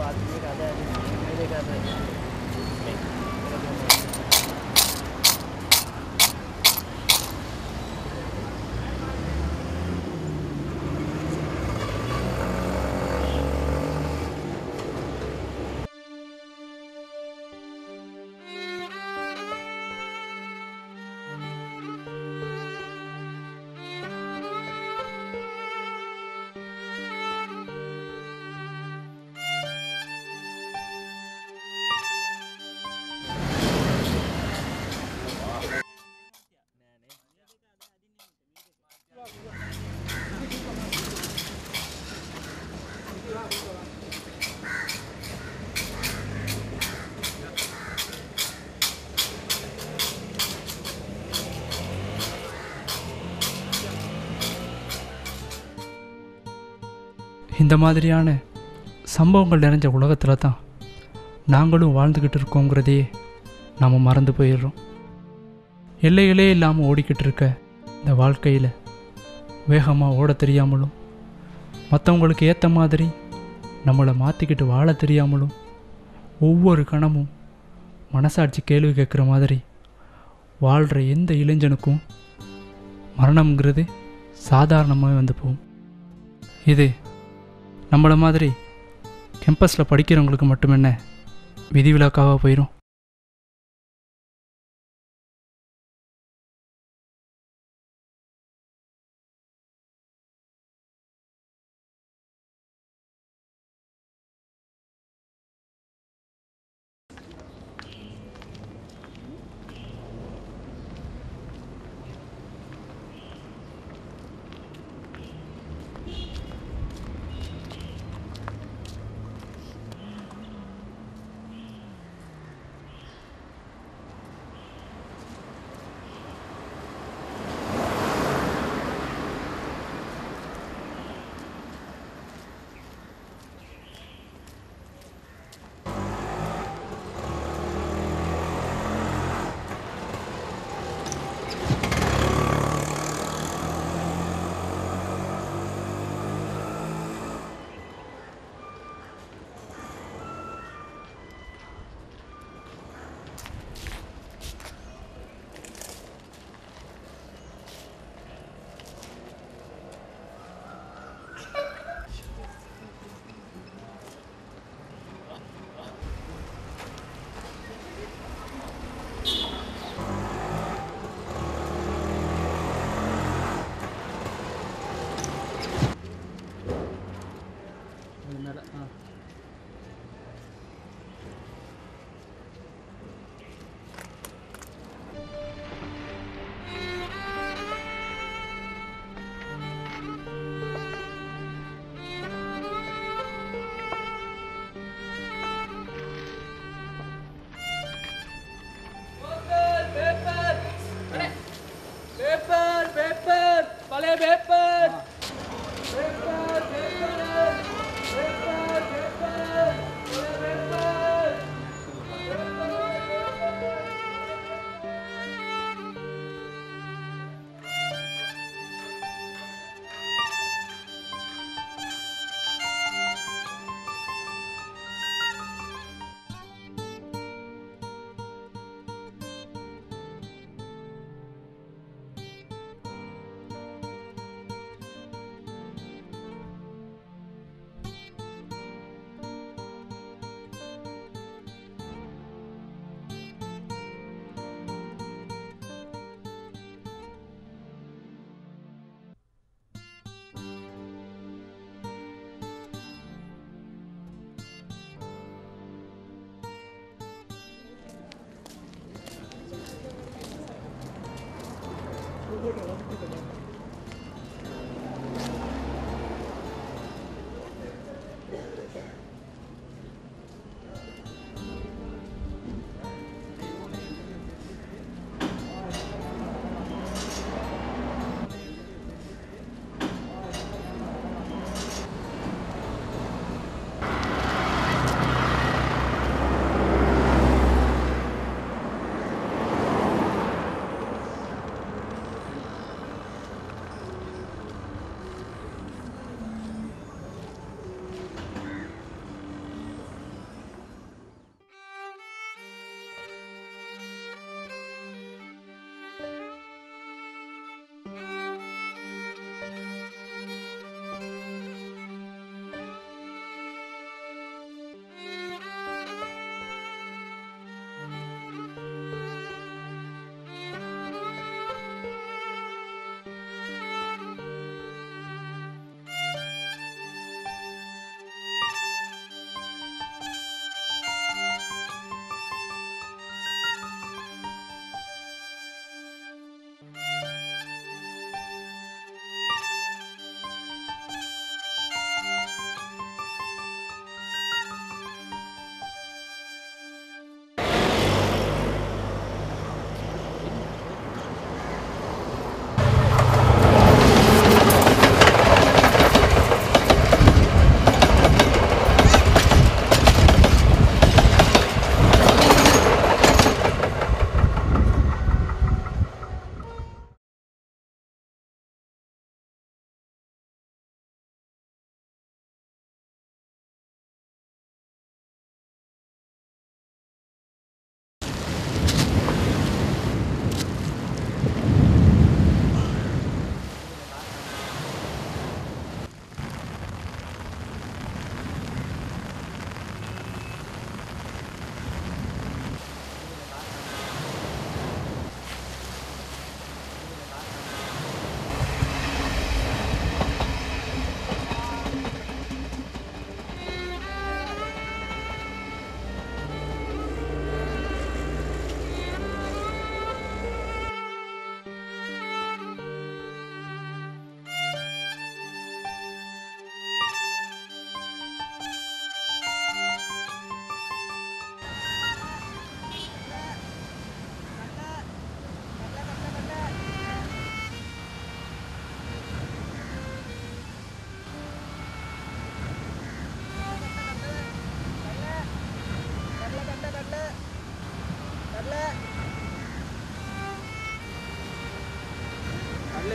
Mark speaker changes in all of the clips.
Speaker 1: आदमी का आधा आदमी मेरे का आधा नहीं मेरा दोनों
Speaker 2: இந்த மாதிரியான சம்பவங்கள் நிறைஞ்ச உலகத்தில் தான் நாங்களும் வாழ்ந்துக்கிட்டு இருக்கோங்கிறதையே நாம் மறந்து போயிடுறோம் எல்லைகளே இல்லாமல் ஓடிக்கிட்டு இருக்க இந்த வாழ்க்கையில் வேகமாக ஓட தெரியாமலும் மற்றவங்களுக்கு ஏற்ற மாதிரி நம்மளை மாற்றிக்கிட்டு வாழ தெரியாமலும் ஒவ்வொரு கணமும் மனசாட்சி கேள்வி கேட்குற மாதிரி வாழ்கிற எந்த இளைஞனுக்கும் மரணம்ங்கிறது சாதாரணமாக வந்து போகும் இது நம்மளை மாதிரி கேம்பஸில் படிக்கிறவங்களுக்கு மட்டுமென்ன விதிவிலக்காவாக போயிடும்
Speaker 3: பேப்பர் பேப்பர் பழைய paper paper paper paper paper paper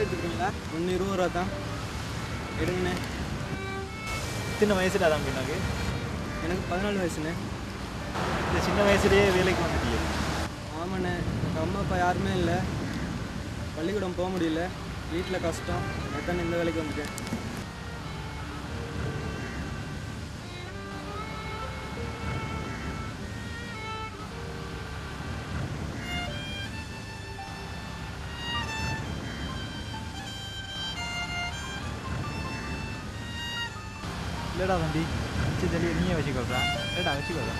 Speaker 4: எடுத்துக்கிறீங்களா ஒன்று இருபது ரூபா தான் எடுங்கண்ணே
Speaker 1: சின்ன வயசுல தான் எனக்கு
Speaker 4: எனக்கு பதினாலு வயசுண்ணே
Speaker 1: இந்த சின்ன வயசுலயே வேலைக்கு வந்துட்டீங்க
Speaker 4: ஆமாண்ணே எங்கள் அம்மா அப்பா யாருமே இல்லை பள்ளிக்கூடம் போக முடியல வீட்டில் கஷ்டம் அதான் இந்த வேலைக்கு வந்துட்டேன்
Speaker 1: இல்லடா தம்பி மிச்ச தெளிய நீயே வச்சுக்கோப்பா இல்லடா வச்சுக்கோப்பா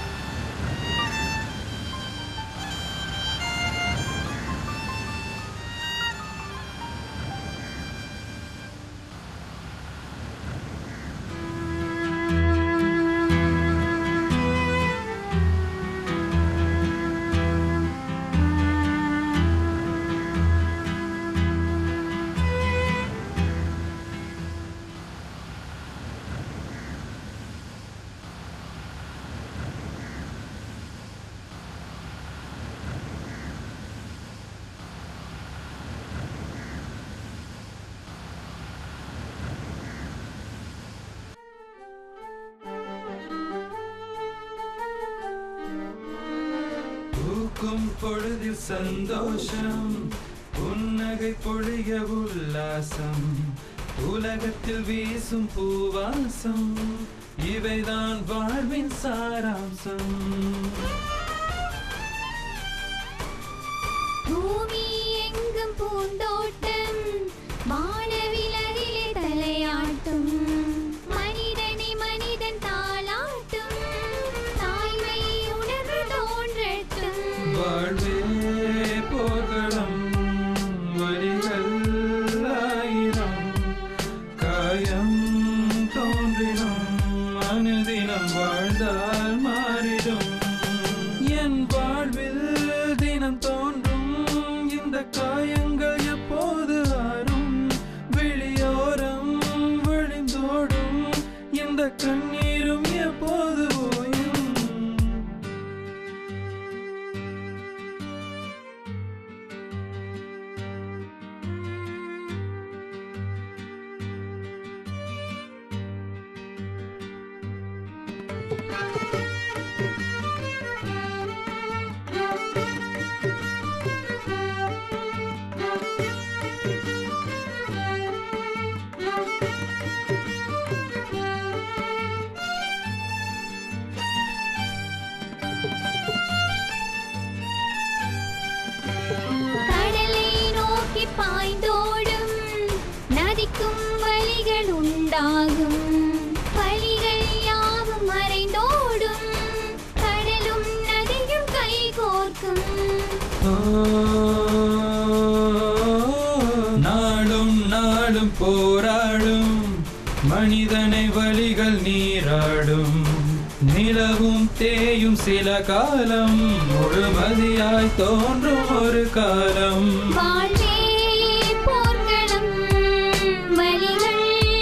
Speaker 5: பூக்கும் பொழுதில் சந்தோஷம் புன்னகை பொழிய உல்லாசம் உலகத்தில் வீசும் பூவாசம் இவைதான் வாழ்வின் சாராம்சம்
Speaker 6: பூமி எங்கும் பூந்தோட்டம் வானவிலகிலே தலையாட்டும் மனிதனை மனிதன் தாளாட்டும் தாய்மை உணர்வு தோன்றட்டும்
Speaker 5: வாழ்வே போகலம் வழிகள் ஆயிரம் காயம் தோன்றினும் மனதினம் வாழ்ந்தால் மாறிடும் என் வாழ்வில் தினம் தோன்றும் இந்த காயங்கள் எப்போது ஆறும் வெளியோரம் விழிந்தோடும் இந்த கண்ணீரும் எப்போது ஓயும்
Speaker 6: கடலை நோக்கி பாய்ந்தோடும் நதிக்கும் வழிகள் உண்டாகும் வழிகள் யாவும் மறைந்தோடும் கடலும் நதியும் கைகோர்க்கும்
Speaker 5: நாளும் நாளும் போராடும் மனிதனை வழிகள் நீராடும் நிலவும் தேயும் சில காலம் முழுமதியாய் தோன்றும் ஒரு காலம்
Speaker 6: வாழ்வே போர்க்களம் வழிகள்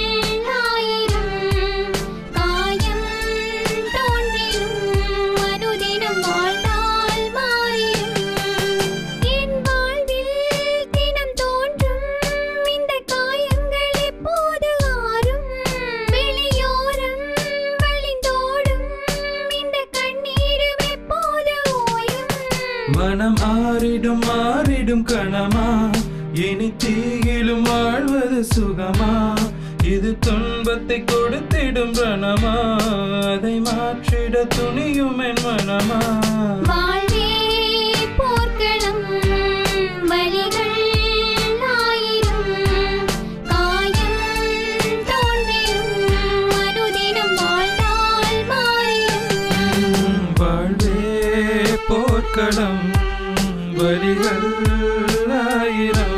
Speaker 6: ஆயிரம் காயம் தோன்றினும் மறுதினம் வாழ்ந்தால் மாறிடும் என் வாழ்வில் தினம் தோன்றும் இந்த காயங்கள் எப்போது ஆறும் வெளியோரம் வழிந்தோடும் இந்த கண்ணீரும் எப்போது ஓயும்
Speaker 5: மனம் ஆறிடும் மாறிடும் கணமா இனி தீயிலும் வாழ்வது சுகமா இது துன்பத்தை கொடுத்திடும் ரணமா அதை மாற்றிட துணியும் என் மனமா
Speaker 6: வாழ்வே போர்க்களம் வழிகள் ஆயிரம் காயம் தோன்றிடும் மறுதினம் வாழ்ந்தால் மாறிடும்
Speaker 5: வாழ்வே போர்க்களம் வரிகள் ஆயிரம்